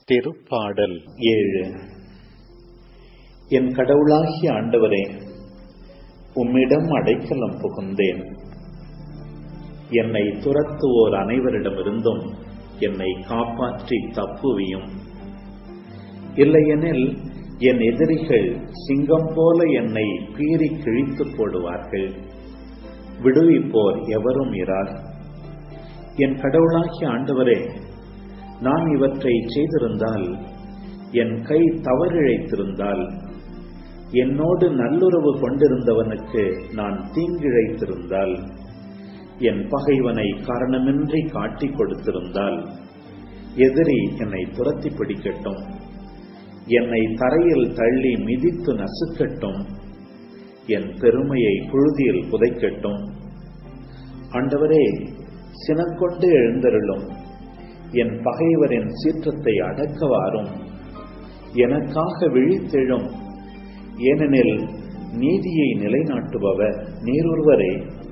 திருப்பாடல் ஏழு என் கடவுளாகிய ஆண்டவரே உம்மிடம் அடைக்கலம் புகுந்தேன் என்னை துரத்துவோர் அனைவரிடமிருந்தும் என்னை காப்பாற்றி தப்புவியும் இல்லையெனில் என் எதிரிகள் சிங்கம் போல என்னை பீறி கிழித்து போடுவார்கள் விடுவிப்போர் எவரும் இரார் என் கடவுளாகிய ஆண்டவரே நான் இவற்றை செய்திருந்தால் என் கை தவறிழைத்திருந்தால் என்னோடு நல்லுறவு கொண்டிருந்தவனுக்கு நான் தீங்கிழைத்திருந்தால் என் பகைவனை காரணமின்றி காட்டிக் கொடுத்திருந்தால் எதிரி என்னை துரத்தி பிடிக்கட்டும் என்னை தரையில் தள்ளி மிதித்து நசுக்கட்டும் என் பெருமையை புழுதியில் புதைக்கட்டும் ஆண்டவரே சினங்கொண்டு எழுந்தருளும் என் பகைவரின் சீற்றத்தை அடக்கவாரும் எனக்காக விழித்தெழும் ஏனெனில் நீதியை நிலைநாட்டுபவர் நீரொருவரே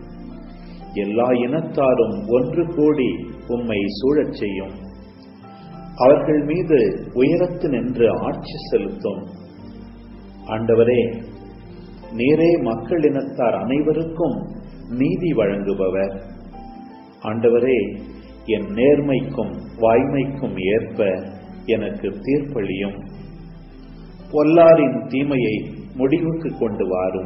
எல்லா இனத்தாரும் ஒன்று கூடி உம்மை சூழச் செய்யும் அவர்கள் மீது உயரத்து நின்று ஆட்சி செலுத்தும் ஆண்டவரே நீரே மக்கள் இனத்தார் அனைவருக்கும் நீதி வழங்குபவர் ஆண்டவரே என் நேர்மைக்கும் வாய்மைக்கும் ஏற்ப எனக்கு தீர்ப்பளியும் பொல்லாரின் தீமையை முடிவுக்கு கொண்டு வாரும்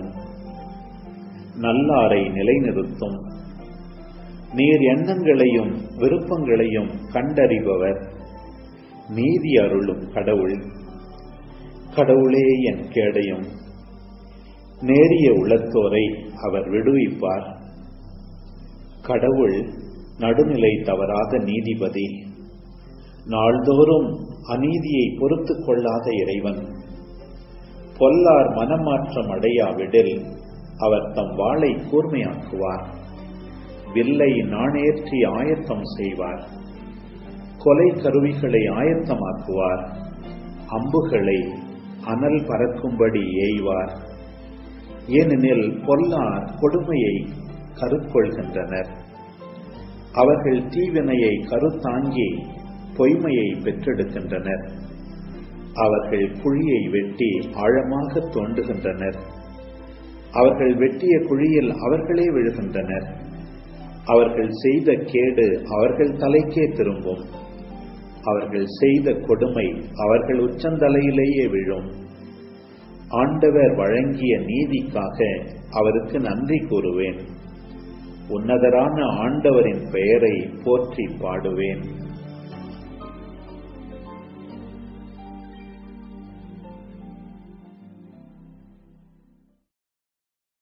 நல்லாரை நிலைநிறுத்தும் நீர் எண்ணங்களையும் விருப்பங்களையும் கண்டறிபவர் நீதி அருளும் கடவுள் கடவுளே என் கேடையும் நேரிய உளத்தோரை அவர் விடுவிப்பார் கடவுள் நடுநிலை தவறாத நீதிபதி நாள்தோறும் அநீதியை பொறுத்து கொள்ளாத இறைவன் பொல்லார் மனமாற்றம் அடையாவிடில் அவர் தம் வாளை கூர்மையாக்குவார் வில்லை நாணேற்றி ஆயத்தம் செய்வார் கொலை கருவிகளை ஆயத்தமாக்குவார் அம்புகளை அனல் பறக்கும்படி ஏய்வார் ஏனெனில் பொல்லார் கொடுமையை கருக்கொள்கின்றனர் அவர்கள் தீவினையை கருத்தாங்கி பொய்மையை பெற்றெடுக்கின்றனர் அவர்கள் குழியை வெட்டி ஆழமாக தோண்டுகின்றனர் அவர்கள் வெட்டிய குழியில் அவர்களே விழுகின்றனர் அவர்கள் செய்த கேடு அவர்கள் தலைக்கே திரும்பும் அவர்கள் செய்த கொடுமை அவர்கள் உச்சந்தலையிலேயே விழும் ஆண்டவர் வழங்கிய நீதிக்காக அவருக்கு நன்றி கூறுவேன் உன்னதரான ஆண்டவரின் பெயரை போற்றி பாடுவேன்